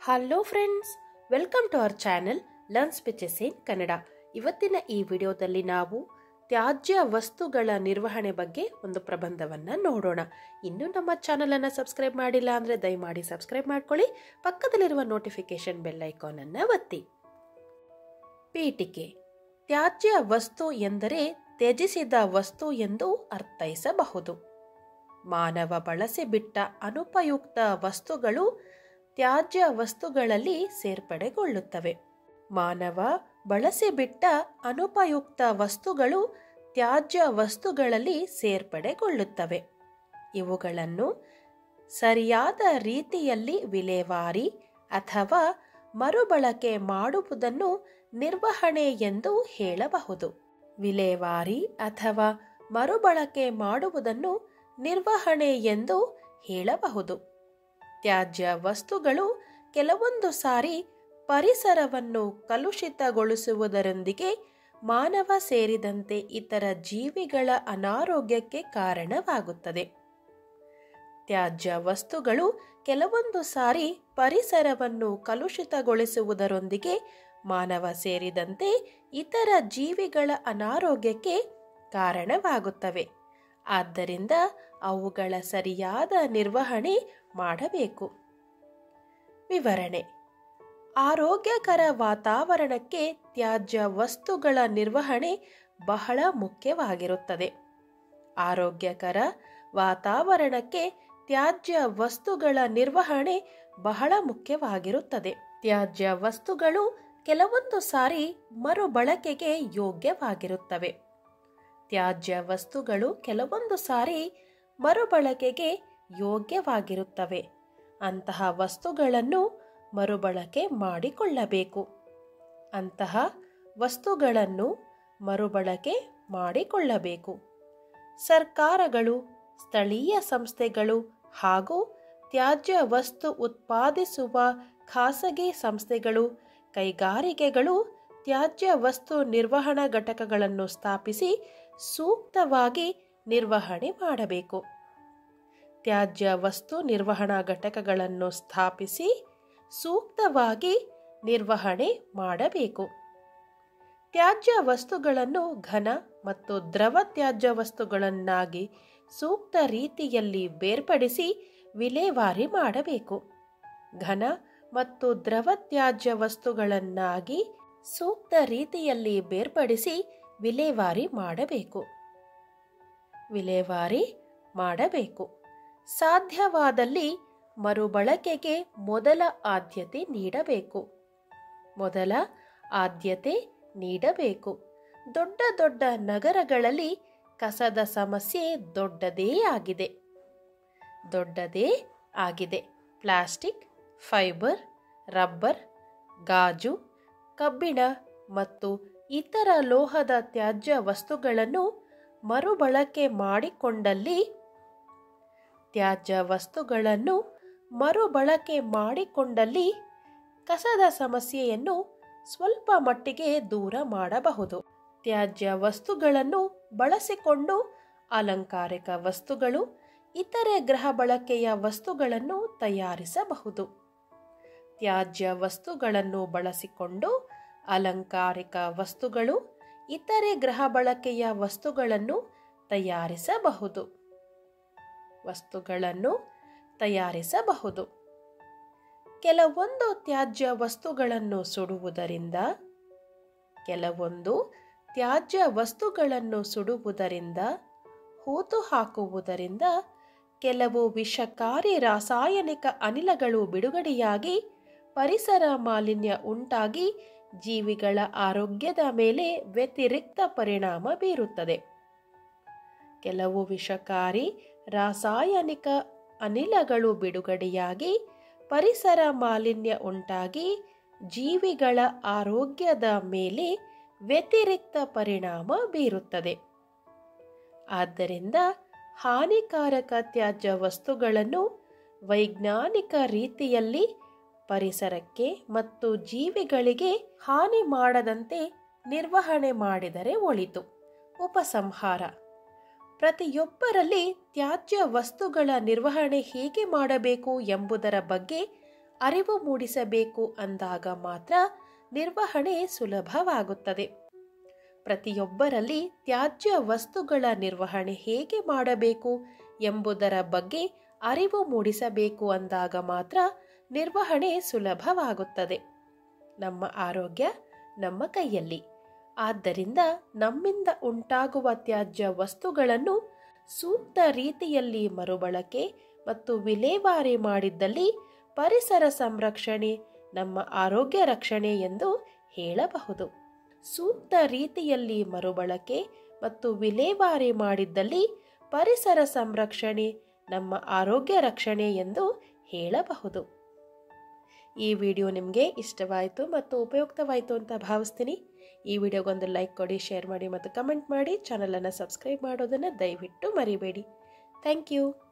hello friends welcome to our channel learn speeches in Kannada ಇವತ್ತಿನ ಈ ವಿಡಿಯೋದಲ್ಲಿ ನಾವು ತ್ಯಾಜ್ಯ ವಸ್ತುಗಳ ನಿರ್ವಹಣೆ ಬಗ್ಗೆ ಒಂದು ಪ್ರಬಂಧವನ್ನು ನೋಡೋಣ ಇನ್ನೂ ನಮ್ಮ ಚಾನಲನ್ನು ಸಬ್ಸ್ಕ್ರೈಬ್ ಮಾಡಿಲ್ಲ ಅಂದರೆ ದಯಮಾಡಿ ಸಬ್ಸ್ಕ್ರೈಬ್ ಮಾಡ್ಕೊಳ್ಳಿ ಪಕ್ಕದಲ್ಲಿರುವ ನೋಟಿಫಿಕೇಶನ್ ಬೆಲ್ ಐಕಾನನ್ನು ಒತ್ತಿ ಪೀಠಿಕೆ ತ್ಯಾಜ್ಯ ವಸ್ತು ಎಂದರೆ ತ್ಯಜಿಸಿದ ವಸ್ತು ಎಂದು ಅರ್ಥೈಸಬಹುದು ಮಾನವ ಬಳಸಿ ಬಿಟ್ಟ ಅನುಪಯುಕ್ತ ವಸ್ತುಗಳು ತ್ಯಾಜ್ಯ ವಸ್ತುಗಳಲ್ಲಿ ಸೇರ್ಪಡೆಗೊಳ್ಳುತ್ತವೆ ಮಾನವ ಬಳಸಿ ಬಿಟ್ಟ ಅನುಪಯುಕ್ತ ವಸ್ತುಗಳು ತ್ಯಾಜ್ಯ ವಸ್ತುಗಳಲ್ಲಿ ಸೇರ್ಪಡೆಗೊಳ್ಳುತ್ತವೆ ಇವುಗಳನ್ನು ಸರಿಯಾದ ರೀತಿಯಲ್ಲಿ ವಿಲೇವಾರಿ ಅಥವಾ ಮರುಬಳಕೆ ಮಾಡುವುದನ್ನು ನಿರ್ವಹಣೆ ಎಂದು ಹೇಳಬಹುದು ವಿಲೇವಾರಿ ಅಥವಾ ಮರುಬಳಕೆ ಮಾಡುವುದನ್ನು ನಿರ್ವಹಣೆ ಎಂದು ಹೇಳಬಹುದು ತ್ಯಾಜ್ಯ ವಸ್ತುಗಳು ಕೆಲವೊಂದು ಸಾರಿ ಪರಿಸರವನ್ನು ಕಲುಷಿತಗೊಳಿಸುವುದರೊಂದಿಗೆ ಮಾನವ ಸೇರಿದಂತೆ ಇತರ ಜೀವಿಗಳ ಅನಾರೋಗ್ಯಕ್ಕೆ ಕಾರಣವಾಗುತ್ತದೆ ತ್ಯಾಜ್ಯ ವಸ್ತುಗಳು ಕೆಲವೊಂದು ಸಾರಿ ಪರಿಸರವನ್ನು ಕಲುಷಿತಗೊಳಿಸುವುದರೊಂದಿಗೆ ಮಾನವ ಸೇರಿದಂತೆ ಇತರ ಜೀವಿಗಳ ಅನಾರೋಗ್ಯಕ್ಕೆ ಕಾರಣವಾಗುತ್ತವೆ ಆದ್ದರಿಂದ ಅವುಗಳ ಸರಿಯಾದ ನಿರ್ವಹಣೆ ಮಾಡಬೇಕು ವಿವರಣೆ ಆರೋಗ್ಯಕರ ವಾತಾವರಣಕ್ಕೆ ತ್ಯಾಜ್ಯ ವಸ್ತುಗಳ ನಿರ್ವಹಣೆ ಬಹಳ ಮುಖ್ಯವಾಗಿರುತ್ತದೆ ಆರೋಗ್ಯಕರ ವಾತಾವರಣಕ್ಕೆ ತ್ಯಾಜ್ಯ ವಸ್ತುಗಳ ನಿರ್ವಹಣೆ ಬಹಳ ಮುಖ್ಯವಾಗಿರುತ್ತದೆ ತ್ಯಾಜ್ಯ ವಸ್ತುಗಳು ಕೆಲವೊಂದು ಸಾರಿ ಮರುಬಳಕೆಗೆ ಯೋಗ್ಯವಾಗಿರುತ್ತವೆ ತ್ಯಾಜ್ಯ ವಸ್ತುಗಳು ಕೆಲವೊಂದು ಸಾರಿ ಮರುಬಳಕೆಗೆ ಯೋಗ್ಯವಾಗಿರುತ್ತವೆ ಅಂತಹ ವಸ್ತುಗಳನ್ನು ಮರುಬಳಕೆ ಮಾಡಿಕೊಳ್ಳಬೇಕು ಅಂತಹ ವಸ್ತುಗಳನ್ನು ಮರುಬಳಕೆ ಮಾಡಿಕೊಳ್ಳಬೇಕು ಸರ್ಕಾರಗಳು ಸ್ಥಳೀಯ ಸಂಸ್ಥೆಗಳು ಹಾಗೂ ತ್ಯಾಜ್ಯ ವಸ್ತು ಉತ್ಪಾದಿಸುವ ಖಾಸಗಿ ಸಂಸ್ಥೆಗಳು ಕೈಗಾರಿಕೆಗಳು ತ್ಯಾಜ್ಯ ವಸ್ತು ನಿರ್ವಹಣಾ ಘಟಕಗಳನ್ನು ಸ್ಥಾಪಿಸಿ ಸೂಕ್ತವಾಗಿ ನಿರ್ವಹಣೆ ಮಾಡಬೇಕು ತ್ಯಾಜ್ಯ ವಸ್ತು ನಿರ್ವಹಣಾ ಘಟಕಗಳನ್ನು ಸ್ಥಾಪಿಸಿ ಸೂಕ್ತವಾಗಿ ನಿರ್ವಹಣೆ ಮಾಡಬೇಕು ತ್ಯಾಜ್ಯ ವಸ್ತುಗಳನ್ನು ಘನ ಮತ್ತು ದ್ರವ ತ್ಯಾಜ್ಯ ವಸ್ತುಗಳನ್ನಾಗಿ ಸೂಕ್ತ ರೀತಿಯಲ್ಲಿ ಬೇರ್ಪಡಿಸಿ ವಿಲೇವಾರಿ ಮಾಡಬೇಕು ಘನ ಮತ್ತು ದ್ರವ ತ್ಯಾಜ್ಯ ವಸ್ತುಗಳನ್ನಾಗಿ ಸೂಕ್ತ ರೀತಿಯಲ್ಲಿ ಬೇರ್ಪಡಿಸಿ ವಿಲೇವಾರಿ ಮಾಡಬೇಕು ವಿಲೇವಾರಿ ಮಾಡಬೇಕು ಸಾಧ್ಯವಾದಲ್ಲಿ ಮರುಬಳಕೆಗೆ ಮೊದಲ ಆದ್ಯತೆ ನೀಡಬೇಕು ಮೊದಲ ಆದ್ಯತೆ ನೀಡಬೇಕು ದೊಡ್ಡ ದೊಡ್ಡ ನಗರಗಳಲ್ಲಿ ಕಸದ ಸಮಸ್ಯೆ ದೊಡ್ಡದೇ ಆಗಿದೆ ದೊಡ್ಡದೇ ಆಗಿದೆ ಪ್ಲಾಸ್ಟಿಕ್ ಫೈಬರ್ ರಬ್ಬರ್ ಗಾಜು ಕಬ್ಬಿಣ ಮತ್ತು ಇತರ ಲೋಹದ ತ್ಯಾಜ್ಯ ವಸ್ತುಗಳನ್ನು ಮರುಬಳಕೆ ಮಾಡಿಕೊಂಡಲ್ಲಿ ತ್ಯಾಜ್ಯ ವಸ್ತುಗಳನ್ನು ಮರುಬಳಕೆ ಮಾಡಿಕೊಂಡಲ್ಲಿ ಕಸದ ಸಮಸ್ಯೆಯನ್ನು ಸ್ವಲ್ಪ ಮಟ್ಟಿಗೆ ದೂರ ಮಾಡಬಹುದು ತ್ಯಾಜ್ಯ ವಸ್ತುಗಳನ್ನು ಬಳಸಿಕೊಂಡು ಅಲಂಕಾರಿಕ ವಸ್ತುಗಳು ಇತರೆ ಗೃಹ ಬಳಕೆಯ ವಸ್ತುಗಳನ್ನು ತಯಾರಿಸಬಹುದು ತ್ಯಾಜ್ಯ ವಸ್ತುಗಳನ್ನು ಬಳಸಿಕೊಂಡು ಅಲಂಕಾರಿಕ ವಸ್ತುಗಳು ಇತರೆ ಗೃಹ ಬಳಕೆಯ ವಸ್ತುಗಳನ್ನು ತಯಾರಿಸಬಹುದು ವಸ್ತುಗಳನ್ನು ತಯಾರಿಸಬಹುದು ಕೆಲವೊಂದು ತ್ಯಾಜ್ಯ ವಸ್ತುಗಳನ್ನು ಸುಡುವುದರಿಂದ ಕೆಲವೊಂದು ತ್ಯಾಜ್ಯ ವಸ್ತುಗಳನ್ನು ಸುಡುವುದರಿಂದ ಹೂತು ಹಾಕುವುದರಿಂದ ಕೆಲವು ವಿಷಕಾರಿ ರಾಸಾಯನಿಕ ಅನಿಲಗಳು ಬಿಡುಗಡೆಯಾಗಿ ಪರಿಸರ ಮಾಲಿನ್ಯ ಉಂಟಾಗಿ ಜೀವಿಗಳ ಆರೋಗ್ಯದ ಮೇಲೆ ವ್ಯತಿರಿಕ್ತ ಪರಿಣಾಮ ಬೀರುತ್ತದೆ ಕೆಲವು ವಿಷಕಾರಿ ರಾಸಾಯನಿಕ ಅನಿಲಗಳು ಬಿಡುಗಡೆಯಾಗಿ ಪರಿಸರ ಮಾಲಿನ್ಯ ಉಂಟಾಗಿ ಜೀವಿಗಳ ಆರೋಗ್ಯದ ಮೇಲೆ ವ್ಯತಿರಿಕ್ತ ಪರಿಣಾಮ ಬೀರುತ್ತದೆ ಆದ್ದರಿಂದ ಹಾನಿಕಾರಕ ತ್ಯಾಜ್ಯ ವಸ್ತುಗಳನ್ನು ವೈಜ್ಞಾನಿಕ ರೀತಿಯಲ್ಲಿ ಪರಿಸರಕ್ಕೆ ಮತ್ತು ಜೀವಿಗಳಿಗೆ ಹಾನಿ ಮಾಡದಂತೆ ನಿರ್ವಹಣೆ ಮಾಡಿದರೆ ಒಳಿತು ಉಪಸಂಹಾರ ಪ್ರತಿಯೊಬ್ಬರಲ್ಲಿ ತ್ಯಾಜ್ಯ ವಸ್ತುಗಳ ನಿರ್ವಹಣೆ ಹೇಗೆ ಮಾಡಬೇಕು ಎಂಬುದರ ಬಗ್ಗೆ ಅರಿವು ಮೂಡಿಸಬೇಕು ಅಂದಾಗ ಮಾತ್ರ ನಿರ್ವಹಣೆ ಸುಲಭವಾಗುತ್ತದೆ ಪ್ರತಿಯೊಬ್ಬರಲ್ಲಿ ತ್ಯಾಜ್ಯ ವಸ್ತುಗಳ ನಿರ್ವಹಣೆ ಹೇಗೆ ಮಾಡಬೇಕು ಎಂಬುದರ ಬಗ್ಗೆ ಅರಿವು ಮೂಡಿಸಬೇಕು ಅಂದಾಗ ಮಾತ್ರ ನಿರ್ವಹಣೆ ಸುಲಭವಾಗುತ್ತದೆ ನಮ್ಮ ಆರೋಗ್ಯ ನಮ್ಮ ಕೈಯಲ್ಲಿ ಆದ್ದರಿಂದ ನಮ್ಮಿಂದ ಉಂಟಾಗುವ ತ್ಯಾಜ್ಯ ವಸ್ತುಗಳನ್ನು ಸೂಕ್ತ ರೀತಿಯಲ್ಲಿ ಮರುಬಳಕೆ ಮತ್ತು ವಿಲೇವಾರಿ ಮಾಡಿದ್ದಲ್ಲಿ ಪರಿಸರ ಸಂರಕ್ಷಣೆ ನಮ್ಮ ಆರೋಗ್ಯ ರಕ್ಷಣೆ ಎಂದು ಹೇಳಬಹುದು ಸೂಕ್ತ ರೀತಿಯಲ್ಲಿ ಮರುಬಳಕೆ ಮತ್ತು ವಿಲೇವಾರಿ ಮಾಡಿದ್ದಲ್ಲಿ ಪರಿಸರ ಸಂರಕ್ಷಣೆ ನಮ್ಮ ಆರೋಗ್ಯ ರಕ್ಷಣೆ ಎಂದು ಹೇಳಬಹುದು ಈ ವಿಡಿಯೋ ನಿಮಗೆ ಇಷ್ಟವಾಯಿತು ಮತ್ತು ಉಪಯುಕ್ತವಾಯಿತು ಅಂತ ಭಾವಿಸ್ತೀನಿ ಈ ವಿಡಿಯೋಗೊಂದು ಲೈಕ್ ಕೊಡಿ ಶೇರ್ ಮಾಡಿ ಮತ್ತು ಕಮೆಂಟ್ ಮಾಡಿ ಚಾನಲನ್ನು ಸಬ್ಸ್ಕ್ರೈಬ್ ಮಾಡೋದನ್ನು ದಯವಿಟ್ಟು ಮರಿಬೇಡಿ ಥ್ಯಾಂಕ್ ಯು